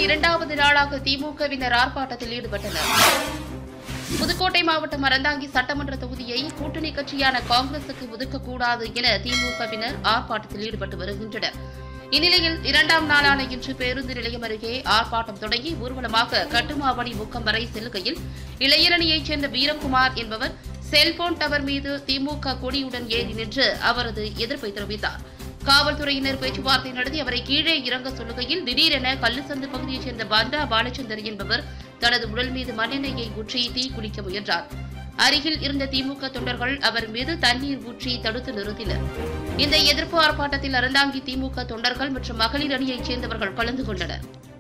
இரண்டாவது நாளாக திமுகவினர் ஆர்ப்பாட்டத்தில் ஈடுபட்டனர் புதுக்கோட்டை மாவட்டம் அறந்தாங்கி சட்டமன்ற தொகுதியை கூட்டணி கட்சியான காங்கிரசுக்கு ஒதுக்கக்கூடாது என திமுகவினர் ஆர்ப்பாட்டத்தில் ஈடுபட்டு வருகின்றனர் இந்நிலையில் இரண்டாம் நாளான இன்று பேருந்து நிலையம் அருகே ஆர்ப்பாட்டம் தொடங்கி ஊர்வலமாக கட்டுமாவடி முக்கம் வரை செல்லுகையில் இளைஞரணியைச் சேர்ந்த வீரகுமார் என்பவர் செல்போன் டவர் மீது திமுக கொடியுடன் ஏறி நின்று அவரது எதிர்ப்பை தெரிவித்தார் காவல்துறையினர் பேச்சுவார்த்தை நடத்தி அவரை கீழே இறங்க சொல்லுகையில் திடீரென கல்லுசந்து பகுதியைச் சேர்ந்த பந்தா பாலச்சந்தர் என்பவர் தனது உடல் மீது மண்ணெண்ணெயை ஊற்றி தீ குளிக்க முயன்றார் அருகில் இருந்த திமுக தொண்டர்கள் அவர் மீது தண்ணீர் ஊற்றி தடுத்து நிறுத்தினர் இந்த எதிர்ப்பு ஆர்ப்பாட்டத்தில் அறந்தாங்கி திமுக தொண்டர்கள் மற்றும் மகளிர் அணியைச் சேர்ந்தவர்கள் கலந்து கொண்டனர்